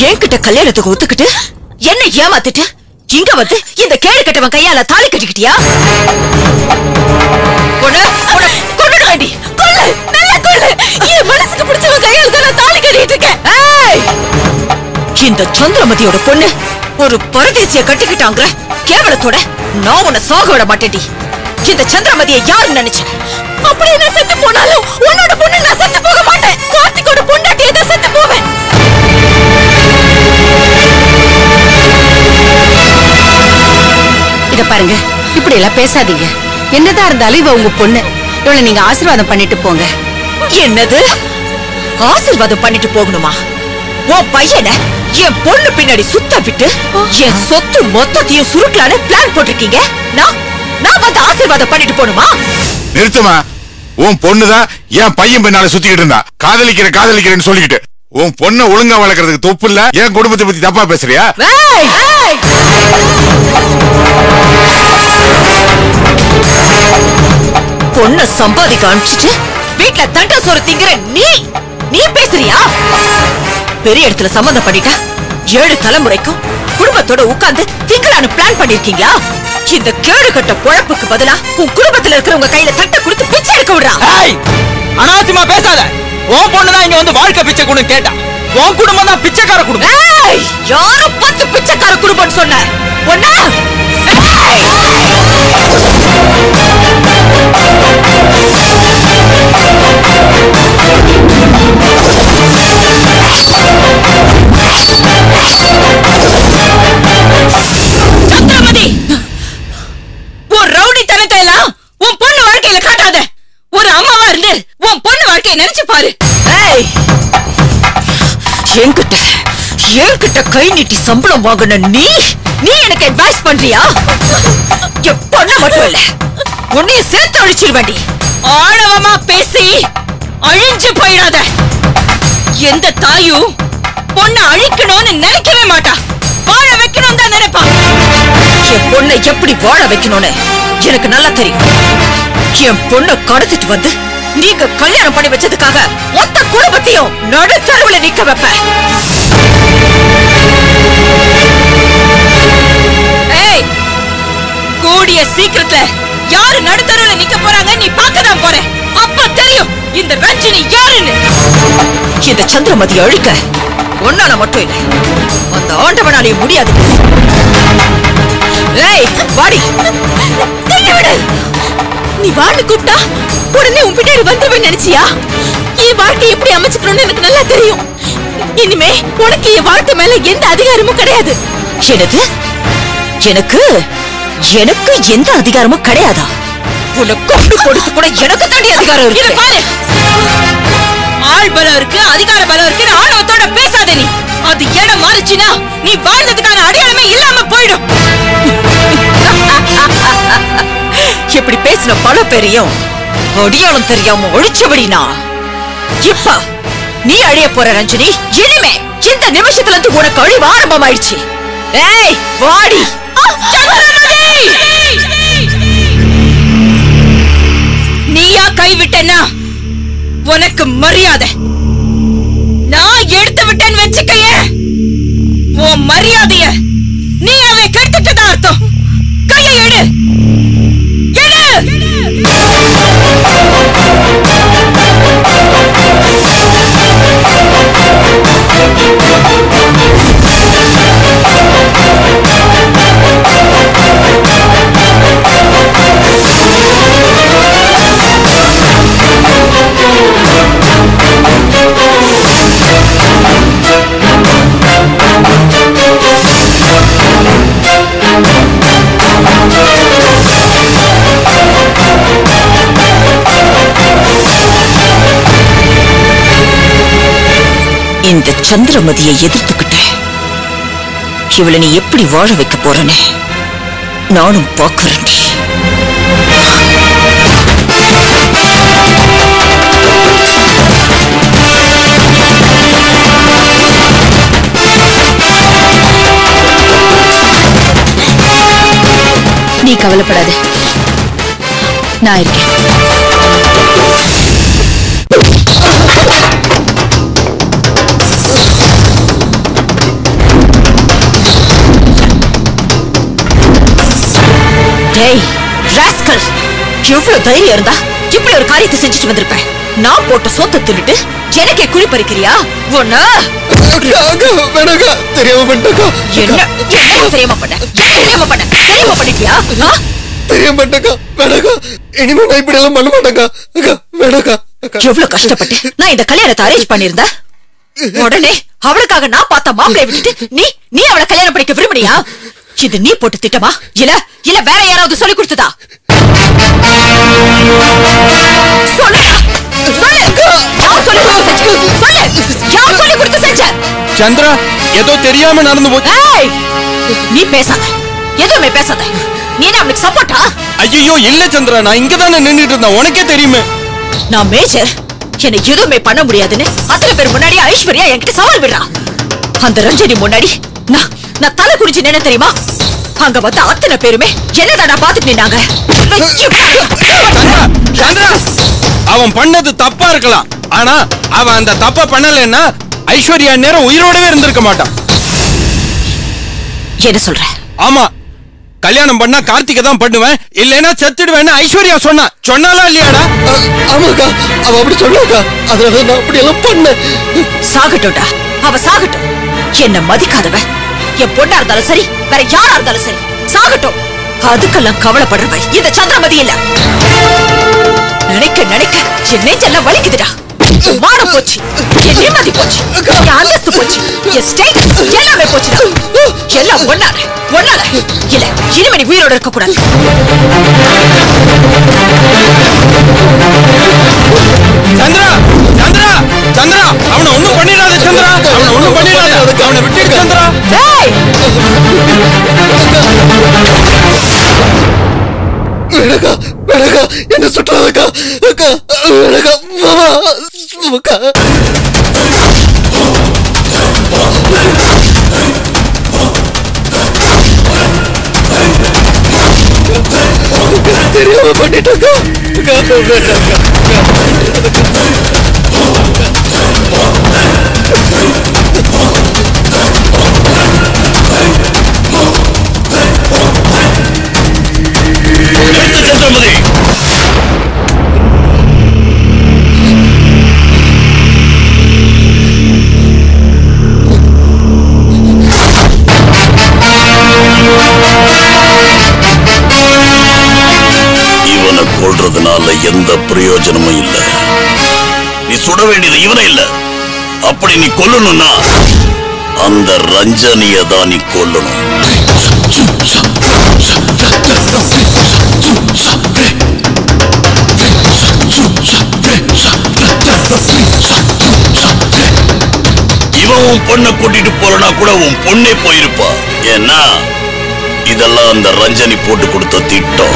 என்கிட்ட கல்யாணத்துக்கு ஒத்துக்கிட்டு என்ன ஏமாத்திட்டு இங்க வந்து இந்த கேடு கட்டவன் கையால தாலி கட்டிக்கிட்டியா உன்னை- உன்னை கொன்னுடுவேன்டி. கொல்லு, நல்லா கொல்லு. என் மனசுக்கு பிடிச்சவன் கையால தான் நான் தாலி கட்டிட்டு இருக்கேன். ஏய்! இந்த சந்திரமதியோட பொண்ணு ஒரு பரதேசிய கட்டிக்கிட்டாங்க கேவலத்தோட நான் உன்னை சாக விட மாட்டேன்டி இந்த சந்திரமதியை யாரு நினைச்ச அப்படி நான் செத்து போனாலும் உன்னோட பொண்ணு நான் செத்து போக மாட்டேன் கார்த்திகோட பொண்டாட்டியை தான் செத்து போவேன் இத பாருங்க இப்படி எல்லாம் பேசாதீங்க என்னதான் இருந்தாலும் இவ உங்க பொண்ணு இவளை நீங்க ஆசீர்வாதம் பண்ணிட்டு போங்க என்னது ஆசீர்வாதம் பண்ணிட்டு போகணுமா உன் பையனை என் பொண்ணு பின்னாடி சுத்த விட்டு என் சொத்து மொத்தத்தையும் சுருக்கலான்னு பிளான் போட்டிருக்கீங்க நான் நான் வந்து ஆசீர்வாதம் பண்ணிட்டு போகணுமா நிறுத்துமா உன் பொண்ணுதான் என் பையன் பின்னால சுத்திக்கிட்டு இருந்தா காதலிக்கிற காதலிக்கிறேன்னு சொல்லிக்கிட்டு உன் பொண்ணை ஒழுங்கா வளர்க்கறதுக்கு தொப்பு இல்ல என் குடும்பத்தை பத்தி தப்பா பேசுறியா ஏய்! பொண்ண சம்பாதிக்க அனுப்பிச்சிட்டு வீட்ல தண்ட சோறு திங்கிற நீ நீ பேசுறியா பெரிய இடத்துல சம்மந்தம் பண்ணிட்டா ஏழு தலைமுறைக்கும் குடும்பத்தோட உட்கார்ந்து திங்கலான்னு பிளான் பண்ணிருக்கீங்களா இந்த கேடு கட்ட பொழப்புக்கு பதிலா உன் குடும்பத்துல இருக்கிறவங்க கையில தட்டை கொடுத்து பிச்சை எடுக்க விடுறா ஏய் அனாவசியமா பேசாத உன் பொண்ணு தான் இங்க வந்து வாழ்க்கை பிச்சை கொடு கேட்டா உன் குடும்பம் தான் பிச்சைக்கார குடும்பம் ஏய் யாரோ பத்து பிச்சைக்கார குடும்பம்னு சொன்ன ஒன்னா சந்திரமதி உன் ரவுடித்தனத்தை எல்லாம் உன் பொண்ணு வாழ்க்கையில காட்டாத ஒரு அம்மாவா இருந்து உன் பொண்ணு வாழ்க்கையை நினைச்சு பாரு ஏய் என்கிட்ட என்கிட்ட கை நீட்டி சம்பளம் வாங்கின நீ நீ எனக்கு அட்வைஸ் பண்றியா என் பொண்ண மட்டும் இல்ல உன்னைய சேர்த்து அழிச்சிருவேண்டி ஆணவமா பேசி அழிஞ்சு போயிடாத எந்த தாயும் பொண்ண அழிக்கணும்னு நினைக்கவே மாட்டா வாழ வைக்கணும் தான் நினைப்பா என் பொண்ணை எப்படி வாழ வைக்கணும்னு எனக்கு நல்லா தெரியும் என் பொண்ணை கடத்திட்டு வந்து நீங்க கல்யாணம் பண்ணி வச்சதுக்காக மொத்த குடும்பத்தையும் நடுத்தருவுல நிக்க வைப்பேன் ஏய் கூடிய சீக்கிரத்துல யாரு நடுத்தருவுல நிக்க போறாங்க நீ பார்க்கதான் போற அப்ப தெரியும் இந்த ரஞ்சினி யாருன்னு இந்த சந்திரமதி அழிக்க ஒன்னால மட்டும் இல்ல அந்த ஆண்டவனாலே முடியாது ஏய் வாடி கையை விடு நீ வான்னு கூப்பிட்டா உடனே உன் பின்னாடி வந்துருவேன் நினைச்சியா என் வாழ்க்கை எப்படி அமைச்சுக்கணும்னு எனக்கு நல்லா தெரியும் இனிமே உனக்கு என் வாழ்க்கை மேல எந்த அதிகாரமும் கிடையாது எனது எனக்கு எனக்கு எந்த அதிகாரமும் கிடையாதா உனக்கு கொண்டு கொடுத்து கூட எனக்கு தாண்டி அதிகாரம் இருக்கு பாரு ஆள் பலம் இருக்கு அதிகார பலம் இருக்கு ஆணவத்தோட பேசாத நீ அது இடம் மாறுச்சுன்னா நீ வாழ்ந்ததுக்கான அடையாளமே இல்லாம போயிடும் இப்படி பேசின பல பேரையும் அடியாளம் தெரியாம ஒழிச்சபடினா இப்ப நீ அழிய போற ரஞ்சினி இனிமே இந்த நிமிஷத்துல இருந்து உனக்கு அழிவு ஆரம்பமாயிடுச்சு ஏய் வாடி சந்திரமதி! நீயா கைவிட்டனா உனக்கு மரியாதை நான் எடுத்து விட்டேன்னு வச்சுக்கையே உன் மரியாதைய நீ அதை கெடுத்துட்டதா அர்த்தம் கையை எடு எடு இந்த சந்திரமதியை எதிர்த்துக்கிட்டேன் இவளை நீ எப்படி வாழ வைக்க போறனே நானும் பாக்குறேன்டி நீ கவலைப்படாத நான் இருக்கேன் ஏய் ராஸ்கல் எவ்வளவு தைரியம் இருந்தா இப்படி ஒரு காரியத்தை செஞ்சுட்டு வந்திருப்பேன் நான் போட்ட சொத்தை தின்னுட்டு எனக்கே குழி பறிக்கிறியா ஒண்ணு வேணாக்கா தெரியாம பண்ணிட்டக்கா என்ன என்ன தெரியாம பண்ண என்ன தெரியாம பண்ண தெரியாம பண்ணிட்டியா ஆ? தெரியாம பண்ணிட்டக்கா வேணாக்கா இனிமே நான் இப்படி எல்லாம் பண்ண மாட்டேங்க்கா அக்கா வேணாக்கா அக்கா எவ்வளவு கஷ்டப்பட்டு நான் இந்த கல்யாணத்தை அரேஞ்ச் பண்ணிருந்தா உடனே அவளுக்காக நான் பார்த்த மாப்பிளைய விட்டுட்டு நீ நீ அவளை கல்யாணம் பண்ணிக்க விரும்புறியா இது நீ போட்டு திட்டமா இல்ல இல்ல வேற யாராவது சொல்லி கொடுத்ததா சொல்லுடா சொல்லு யார் சொல்லி கொடுத்து செஞ்ச சொல்லு யார் சொல்லி கொடுத்து செஞ்ச சந்திரா ஏதோ தெரியாம நடந்து போச்சு ஏய் நீ பேசாத எதுவுமே பேசாத நீ என்ன அவனுக்கு சப்போர்ட்டா ஐயோ இல்ல சந்திரா நான் இங்க தானே நின்னுட்டு இருந்தேன் உனக்கே தெரியுமே நான் மேஜர் என்னை எதுவுமே பண்ண முடியாதுன்னு அத்தனை பேர் முன்னாடி ஐஸ்வர்யா என்கிட்ட சவால் விடுறா அந்த ரஞ்சனி முன்னாடி நான் நான் தலை குடிச்சு நின்னு தெரியுமா அங்க வந்த அத்தனை பேருமே என்னடா பாத்துட்டு நின்னாங்க சந்திரா சந்திரா அவன் பண்ணது தப்பா இருக்கலாம் ஆனா அவன் அந்த தப்ப பண்ணலைன்னா ஐஸ்வர்யா நேரம் உயிரோடவே இருந்திருக்க மாட்டான் என்ன சொல்ற ஆமா கல்யாணம் பண்ணா கார்த்திகை தான் பண்ணுவேன் இல்லைன்னா செத்துடுவேன்னு ஐஸ்வர்யா சொன்னா சொன்னாலா இல்லையாடா ஆ- ஆமாக்கா அவ அப்படி சொன்னாக்கா அதனால நான் அப்படி எல்லாம் பண்ணேன் சாகட்டும்டா அவ சாகட்டும் என்ன மதிக்காதவ என் பொண்ணா இருந்தாலும் சரி வேற யாரா இருந்தாலும் சரி சாகட்டும் அதுக்கெல்லாம் கவலைப்படுறவ இந்த சந்திரமதி இல்ல நினைக்க நினைக்க என் நெஞ்செல்லாம் வலிக்குதுடா என் மானம் போச்சு என் நிம்மதி போச்சு என் அந்தஸ்து போச்சு என் ஸ்டேட்டஸ் எல்லாமே போச்சுடா எல்லாம் ஒன்னால ஒன்னால இல்ல இனிமே நீ உயிரோட இருக்க கூடாது சந்திரா சந்திரா சந்திரா அவனை ஒண்ணும் பண்ணிடாத சந்திரா அவனை ஒண்ணும் பண்ணிடாத அவனை விட்டுடு சந்திரா ஏய் வேணாக்கா வேணாக்கா என்ன சுற்றாதக்கா அக்கா வேணாக்கா மாமா அக்கா தெரியாம பண்ணிட்டக்கா அக்கா வேணாக்கா இவனை கொல்றதுனால எந்த பிரயோஜனமும் இல்ல நீ சுட வேண்டியது இவனை இல்ல அப்படி நீ கொல்லணும்னா அந்த ரஞ்சனிய தான் நீ கொல்லணும் இவன் உன் பொண்ணை கூட்டிட்டு போறனா கூட உன் பொண்ணே போயிருப்பா ஏன்னா இதெல்லாம் அந்த ரஞ்சனி போட்டு கொடுத்த திட்டம்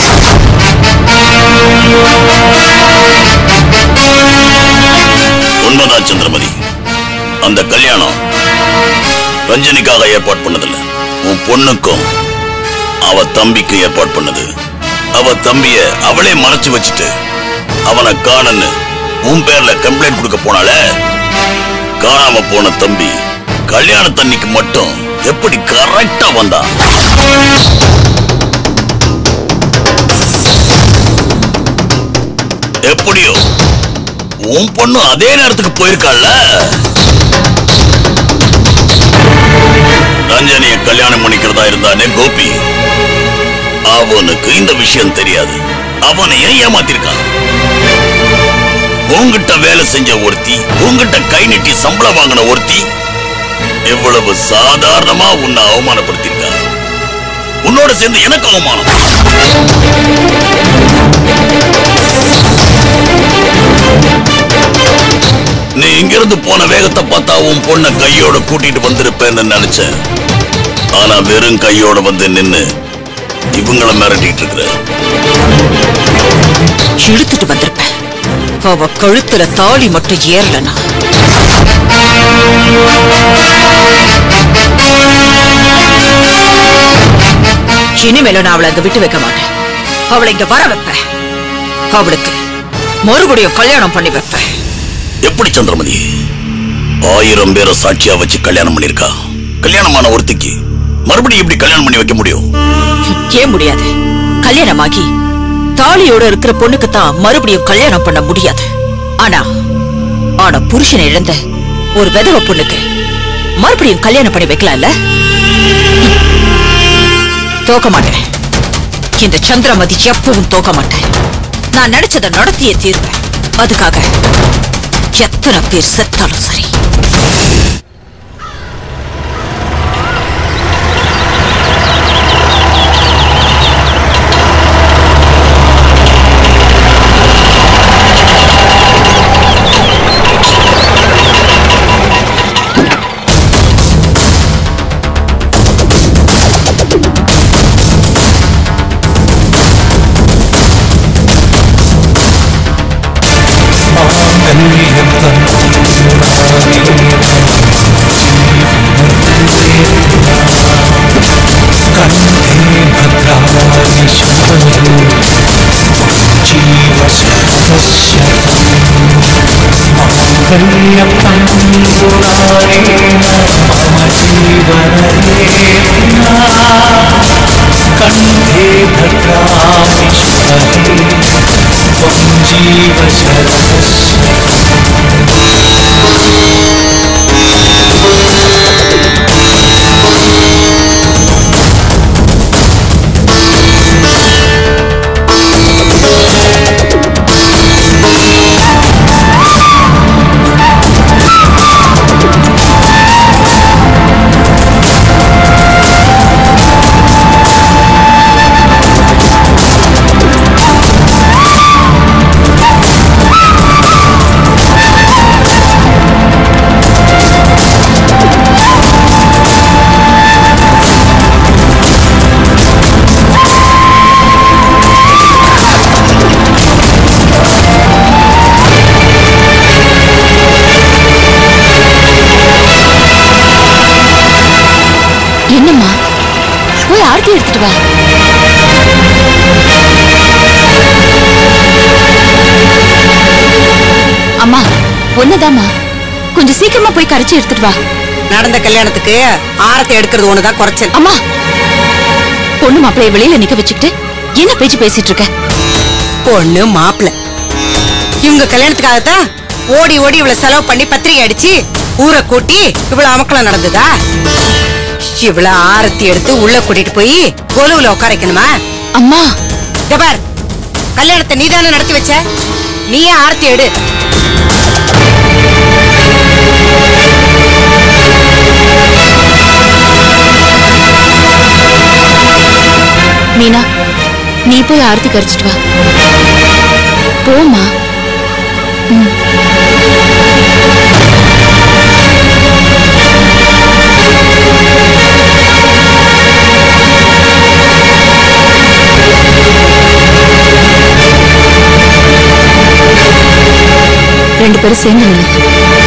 உண்மைதான் சந்திரமதி அந்த கல்யாணம் ரஞ்சனிக்காக ஏற்பாடு பண்ணதில்ல உன் பொண்ணுக்கும் அவ தம்பிக்கும் ஏற்பாடு பண்ணது அவ தம்பிய அவளே மறைச்சு வச்சுட்டு அவனை காணன்னு உன் பேர்ல கம்ப்ளைண்ட் கொடுக்க போனாலே காணாம போன தம்பி கல்யாண தண்ணிக்கு மட்டும் எப்படி கரெக்டா வந்தான் எப்படியோ உன் பொண்ணு அதே நேரத்துக்கு போயிருக்காள்ல ரஞ்சனிய கல்யாணம் பண்ணிக்கிறதா இருந்தானே கோபி அவனுக்கு இந்த விஷயம் தெரியாது அவனை ஏன் ஏமாத்திருக்கான் உன்கிட்ட வேலை செஞ்ச ஒருத்தி உன்கிட்ட கை நீட்டி சம்பளம் வாங்கின ஒருத்தி எவ்வளவு சாதாரணமா உன்னை அவமானப்படுத்திருக்கா உன்னோட சேர்ந்து எனக்கு அவமானம் நீ இங்கிருந்து போன வேகத்தை பார்த்தா உன் பொண்ண கையோட கூட்டிட்டு வந்திருப்பேன்னு நினைச்சேன் ஆனா வெறும் கையோட வந்து நின்னு இவங்கள மிரட்டிட்டு இருக்கிற இழுத்துட்டு வந்திருப்பேன் அவ கழுத்துல தாலி மட்டும் ஏறலனா இனிமேல நான் அவளை அங்க விட்டு வைக்க மாட்டேன் அவளை இங்க வர வைப்பேன் அவளுக்கு மறுபடியும் கல்யாணம் பண்ணி வைப்பேன் எப்படி சந்திரமதி ஆயிரம் பேரை சாட்சியா வச்சு கல்யாணம் பண்ணிருக்கா கல்யாணமான ஒருத்திக்கு மறுபடியும் எப்படி கல்யாணம் பண்ணி வைக்க முடியும் ஏன் முடியாது கல்யாணமாகி தாலியோட இருக்கிற பொண்ணுக்கு தான் மறுபடியும் கல்யாணம் பண்ண முடியாது ஆனா ஆனா புருஷனை இழந்த ஒரு விதவ பொண்ணுக்கு மறுபடியும் கல்யாணம் பண்ணி வைக்கலாம்ல தோக்க மாட்டேன் இந்த சந்திரமதி எப்பவும் தோக்க மாட்டேன் நான் நினைச்சதை நடத்தியே தீர்வேன் அதுக்காக எத்தனை பேர் செத்தாலும் சரி कण्ठे भद्रामि शुभगे त्वं जीव शरदस्य என்னம்மா போய் ஆர்த்தி எடுத்துட்டு வா அம்மா ஒண்ணுதாம்மா கொஞ்சம் சீக்கிரமா போய் கரைச்சி எடுத்துட்டு வா நடந்த கல்யாணத்துக்கு ஆரத்தை எடுக்கிறது ஒண்ணுதான் குறைச்சல் அம்மா பொண்ணு மாப்பிளைய வெளியில நிக்க வச்சுக்கிட்டு என்ன பேச்சு பேசிட்டு இருக்க பொண்ணு மாப்பிள இவங்க கல்யாணத்துக்காகத்தான் ஓடி ஓடி இவ்வளவு செலவு பண்ணி பத்திரிகை அடிச்சு ஊரை கூட்டி இவ்வளவு அமக்கலம் நடந்ததா இவ்வளவு ஆரத்தி எடுத்து உள்ள கூட்டிட்டு போய் கொலுவுல உட்கார வைக்கணுமா அம்மா இத பார் கல்யாணத்தை நீதானே நடத்தி வச்ச நீயே ஆரத்தி எடு மீனா நீ போய் ஆர்த்தி கரைச்சிட்டு வா போமா ரெண்டு பேரும் சேர்ந்து நில்லுங்க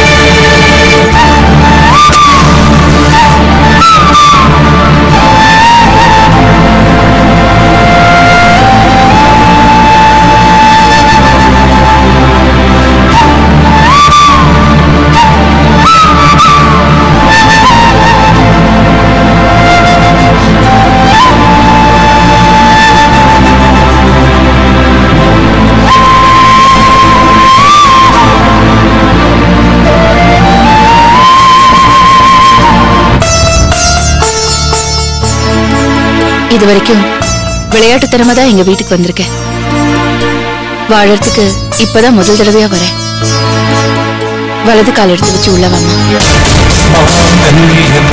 இது வரைக்கும் விளையாட்டுத்தனமா தான் எங்க வீட்டுக்கு வந்திருக்கேன் வாழறதுக்கு இப்பதான் முதல் தடவையா வரேன் வலது கால் எடுத்து வச்சு உள்ள வாமா माङ्गल्यं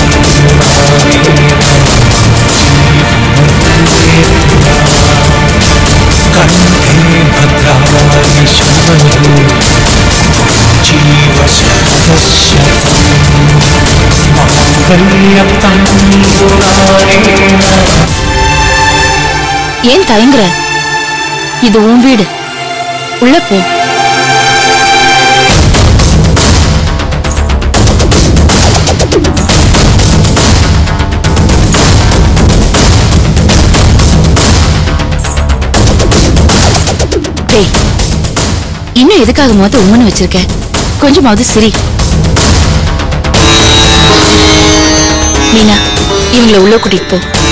कण्ठे भद्राणि शुभगे जीव शरदस्य माङ्गल्यं तण्डुराणेन ஏன் தயங்குற இது உன் வீடு உள்ள போ டேய் இன்னும் எதுக்காக மொத்த உம்மன்னு வச்சிருக்க கொஞ்சமாவது சரி மீனா இவங்கள உள்ள கூட்டிட்டு போ